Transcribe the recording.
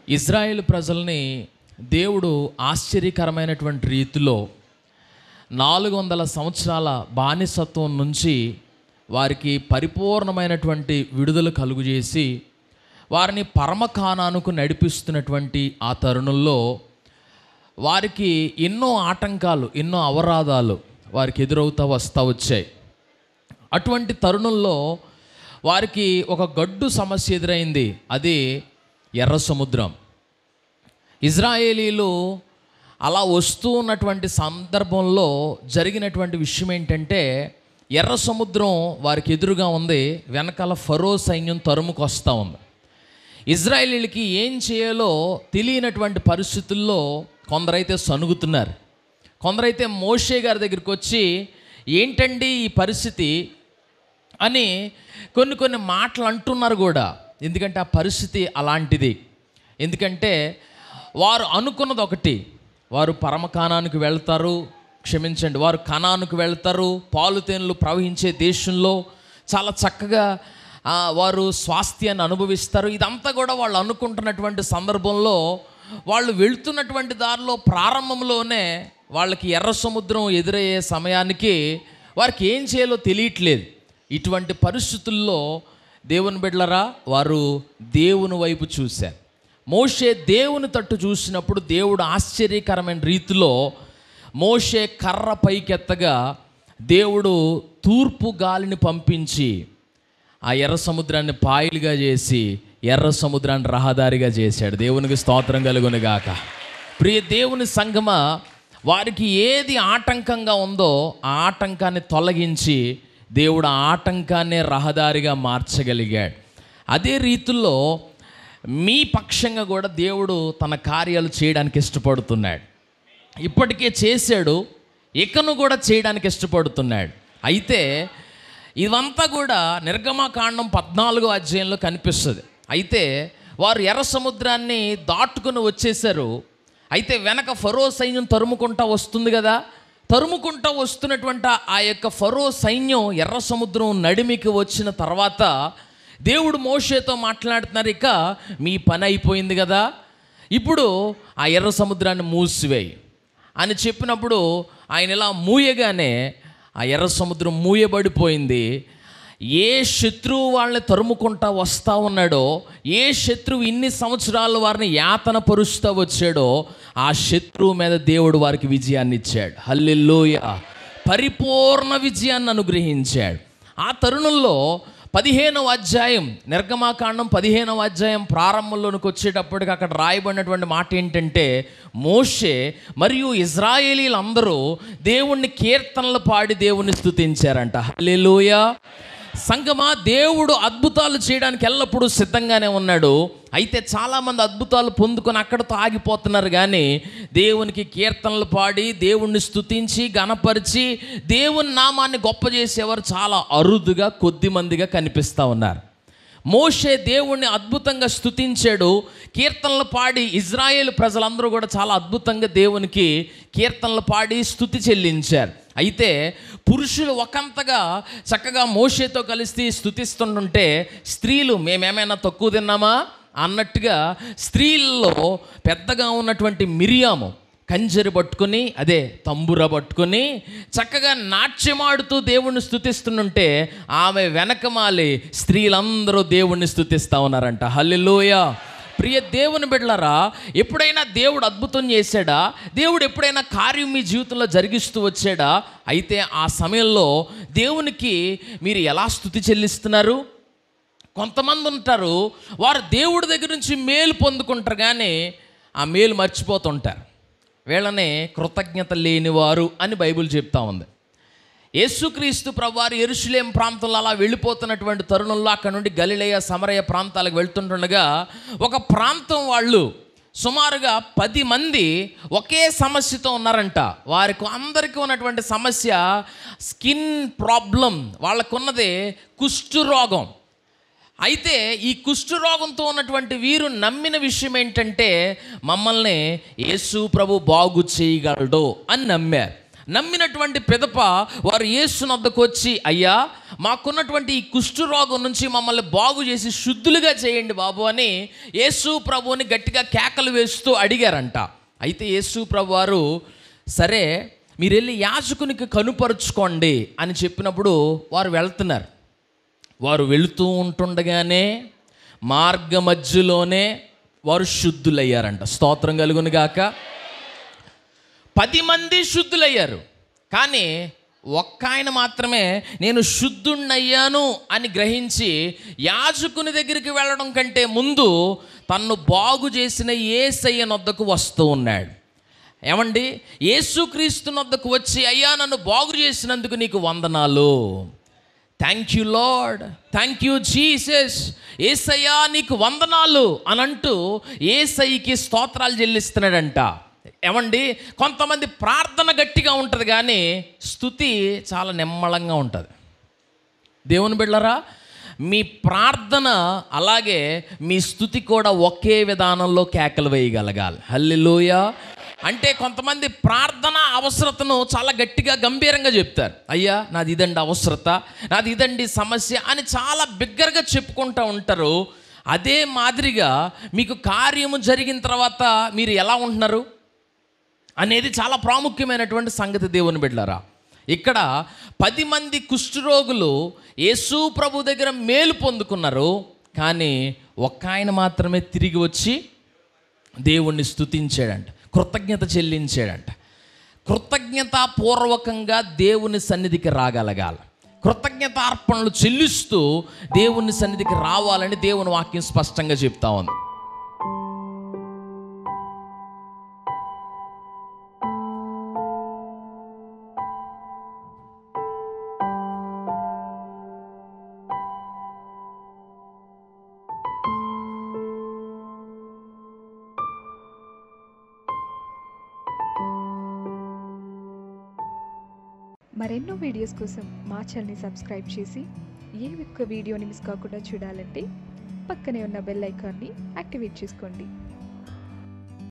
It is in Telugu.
ఇజ్రాయేల్ ప్రజల్ని దేవుడు ఆశ్చర్యకరమైనటువంటి రీతిలో నాలుగు వందల సంవత్సరాల బానిసత్వం నుంచి వారికి పరిపూర్ణమైనటువంటి విడుదల కలుగుజేసి వారిని పరమకానానుకు నడిపిస్తున్నటువంటి ఆ తరుణంలో వారికి ఎన్నో ఆటంకాలు ఎన్నో అవరాధాలు వారికి ఎదురవుతా వస్తూ వచ్చాయి అటువంటి తరుణంలో వారికి ఒక గడ్డు సమస్య ఎదురైంది అది ఎర్ర సముద్రం ఇజ్రాయేలీలు అలా వస్తూ ఉన్నటువంటి సందర్భంలో జరిగినటువంటి విషయం ఏంటంటే ఎర్ర సముద్రం వారికి ఎదురుగా ఉంది వెనకాల ఫరో సైన్యం తరుముకు వస్తూ ఉంది ఇజ్రాయేలీలకి ఏం చేయాలో తెలియనటువంటి పరిస్థితుల్లో కొందరైతే సనుగుతున్నారు కొందరైతే మోషే గారి దగ్గరికి వచ్చి ఏంటండి ఈ పరిస్థితి అని కొన్ని కొన్ని మాటలు అంటున్నారు కూడా ఎందుకంటే ఆ పరిస్థితి అలాంటిది ఎందుకంటే వారు అనుకున్నది ఒకటి వారు పరమకానానికి వెళ్తారు క్షమించండి వారు కణానికి వెళ్తారు పాలుతేనెలు ప్రవహించే దేశంలో చాలా చక్కగా ఆ, వారు స్వాస్థ్యాన్ని అనుభవిస్తారు ఇదంతా కూడా వాళ్ళు అనుకుంటున్నటువంటి సందర్భంలో వాళ్ళు వెళ్తున్నటువంటి దారిలో ప్రారంభంలోనే వాళ్ళకి ఎర్ర సముద్రం ఎదురయ్యే సమయానికి వారికి ఏం చేయాలో తెలియట్లేదు ఇటువంటి పరిస్థితుల్లో దేవుని బిడ్డలరా వారు దేవుని వైపు చూశారు మోషే దేవుని తట్టు చూసినప్పుడు దేవుడు ఆశ్చర్యకరమైన రీతిలో మోషే కర్ర పైకెత్తగా దేవుడు తూర్పు గాలిని పంపించి ఆ ఎర్ర సముద్రాన్ని పాయలుగా చేసి ఎర్ర సముద్రాన్ని రహదారిగా చేశాడు దేవునికి స్తోత్రం కలుగును గాక ప్రియ దేవుని సంగమ వారికి ఏది ఆటంకంగా ఉందో ఆ ఆటంకాన్ని తొలగించి దేవుడు ఆ ఆటంకాన్నే రహదారిగా మార్చగలిగాడు అదే రీతిలో మీ పక్షంగా కూడా దేవుడు తన కార్యాలు చేయడానికి ఇష్టపడుతున్నాడు ఇప్పటికే చేశాడు ఇకను కూడా చేయడానికి ఇష్టపడుతున్నాడు అయితే ఇదంతా కూడా నిర్గమకాండం పద్నాలుగో అధ్యాయంలో కనిపిస్తుంది అయితే వారు ఎర్ర సముద్రాన్ని దాటుకుని వచ్చేసారు అయితే వెనక ఫరో సైన్యం తరుముకుంటా వస్తుంది కదా తరుముకుంటా వస్తున్నటువంటి ఆ యొక్క ఫరో సైన్యం ఎర్ర సముద్రం నడిమికి వచ్చిన తర్వాత దేవుడు మోషేతో మాట్లాడుతున్నారు ఇక మీ పని అయిపోయింది కదా ఇప్పుడు ఆ ఎర్ర సముద్రాన్ని మూసివేయి అని చెప్పినప్పుడు ఆయన ఇలా మూయగానే ఆ ఎర్ర సముద్రం మూయబడిపోయింది ఏ శత్రువు వాళ్ళని తరుముకుంటా వస్తూ ఉన్నాడో ఏ శత్రువు ఇన్ని సంవత్సరాలు వారిని యాతన పరుస్తూ వచ్చాడో ఆ శత్రువు మీద దేవుడు వారికి విజయాన్ని ఇచ్చాడు హల్లెలూయ పరిపూర్ణ విజయాన్ని అనుగ్రహించాడు ఆ తరుణంలో పదిహేనవ అధ్యాయం నిర్గమాకాండం పదిహేనవ అధ్యాయం ప్రారంభంలోనికి వచ్చేటప్పటికి అక్కడ రాయబడినటువంటి మాట ఏంటంటే మోషే మరియు ఇజ్రాయేలీలందరూ దేవుణ్ణి కీర్తనలు పాడి దేవుణ్ణి స్తుతించారంట హల్లెలూయా సంగమా దేవుడు అద్భుతాలు చేయడానికి ఎల్లప్పుడూ సిద్ధంగానే ఉన్నాడు అయితే చాలామంది అద్భుతాలు పొందుకొని అక్కడతో ఆగిపోతున్నారు కానీ దేవునికి కీర్తనలు పాడి దేవుణ్ణి స్తుతించి గణపరిచి దేవుని నామాన్ని గొప్ప చేసేవారు చాలా అరుదుగా కొద్ది మందిగా కనిపిస్తూ ఉన్నారు మోషే దేవుణ్ణి అద్భుతంగా స్తుతించాడు కీర్తనలు పాడి ఇజ్రాయేల్ ప్రజలందరూ కూడా చాలా అద్భుతంగా దేవునికి కీర్తనలు పాడి స్తుతి చెల్లించారు అయితే పురుషులు ఒకంతగా చక్కగా మోషేతో కలిసి స్తుతిస్తుంటుంటే స్త్రీలు మేమేమైనా తక్కువ తిన్నామా అన్నట్టుగా స్త్రీల్లో పెద్దగా ఉన్నటువంటి మిరియాము కంజరి పట్టుకొని అదే తంబుర పట్టుకొని చక్కగా నాట్యమాడుతూ దేవుణ్ణి స్తుతిస్తుంటే ఆమె వెనకమాలి స్త్రీలందరూ దేవుణ్ణి స్తుతిస్తూ ఉన్నారంట హల్లెలూయ ప్రియ దేవుని బిడ్డలారా ఎప్పుడైనా దేవుడు అద్భుతం చేశాడా దేవుడు ఎప్పుడైనా కార్యం మీ జీవితంలో జరిగిస్తూ వచ్చాడా అయితే ఆ సమయంలో దేవునికి మీరు ఎలా స్థుతి చెల్లిస్తున్నారు కొంతమంది ఉంటారు వారు దేవుడి దగ్గర నుంచి మేలు పొందుకుంటారు కానీ ఆ మేలు మర్చిపోతుంటారు వీళ్ళని కృతజ్ఞత లేనివారు అని బైబిల్ చెప్తా ఉంది యేసుక్రీస్తు ప్రభువారు ఎరుషులేం ప్రాంతంలో అలా వెళ్ళిపోతున్నటువంటి తరుణంలో అక్కడ నుండి గలిలయ సమరయ ప్రాంతాలకు వెళ్తుంటుండగా ఒక ప్రాంతం వాళ్ళు సుమారుగా పది మంది ఒకే సమస్యతో ఉన్నారంట వారికి అందరికీ ఉన్నటువంటి సమస్య స్కిన్ ప్రాబ్లం వాళ్ళకున్నది కుష్ఠు రోగం అయితే ఈ కుష్ఠరోగంతో ఉన్నటువంటి వీరు నమ్మిన విషయం ఏంటంటే మమ్మల్ని యేసు ప్రభు బాగు చేయగలడు అని నమ్మారు నమ్మినటువంటి పిదప వారు యేసునొద్దకు వచ్చి అయ్యా మాకున్నటువంటి ఈ కుష్ఠరోగం నుంచి మమ్మల్ని బాగు చేసి శుద్ధులుగా చేయండి బాబు అని యేసు ప్రభువుని గట్టిగా కేకలు వేస్తూ అడిగారంట అయితే యేసు ప్రభు వారు సరే మీరు వెళ్ళి యాజకునికి కనుపరుచుకోండి అని చెప్పినప్పుడు వారు వెళ్తున్నారు వారు వెళుతూ ఉంటుండగానే మార్గ మధ్యలోనే వారు శుద్ధులయ్యారంట స్తోత్రం కలుగును గాక పది మంది శుద్ధులయ్యారు కానీ ఒక్క ఆయన మాత్రమే నేను శుద్ధుణ్ణయ్యాను అని గ్రహించి యాజకుని దగ్గరికి వెళ్ళడం కంటే ముందు తన్ను బాగు చేసిన ఏసయ్య నొద్దకు వస్తూ ఉన్నాడు ఏమండి యేసుక్రీస్తు నొద్దకు వచ్చి అయ్యా నన్ను బాగు చేసినందుకు నీకు వందనాలు thank you Lord thank you Jesus ఏసయ్యా నీకు వందనాలు అని అంటూ ఏసైకి స్తోత్రాలు చెల్లిస్తున్నాడంట ఏమండి కొంతమంది ప్రార్థన గట్టిగా ఉంటుంది కానీ స్థుతి చాలా నిమ్మళంగా ఉంటుంది దేవుని బిళ్ళరా మీ ప్రార్థన అలాగే మీ స్థుతి కూడా ఒకే విధానంలో కేకలు వేయగలగాలి హల్లిలోయ అంటే కొంతమంది ప్రార్థన అవసరతను చాలా గట్టిగా గంభీరంగా చెప్తారు అయ్యా నాది ఇదండి అవసరత నాది ఇదండి సమస్య అని చాలా బిగ్గరగా చెప్పుకుంటూ ఉంటారు అదే మాదిరిగా మీకు కార్యము జరిగిన తర్వాత మీరు ఎలా ఉంటున్నారు అనేది చాలా ప్రాముఖ్యమైనటువంటి సంగతి దేవుని బిడ్డలారా ఇక్కడ పది మంది కుష్ఠరోగులు యేసు ప్రభు దగ్గర మేలు పొందుకున్నారు కానీ ఒక్క ఆయన మాత్రమే తిరిగి వచ్చి దేవుణ్ణి స్తుతించాడంట కృతజ్ఞత చెల్లించాడంట కృతజ్ఞతాపూర్వకంగా దేవుని సన్నిధికి రాగలగాలి కృతజ్ఞతార్పణలు చెల్లిస్తూ దేవుని సన్నిధికి రావాలని దేవుని వాక్యం స్పష్టంగా చెప్తా ఉంది మరెన్నో వీడియోస్ కోసం మా ఛానల్ని సబ్స్క్రైబ్ చేసి ఏ ఒక్క వీడియోని మిస్ కాకుండా చూడాలంటే పక్కనే ఉన్న బెల్ ఐకాన్ని యాక్టివేట్ చేసుకోండి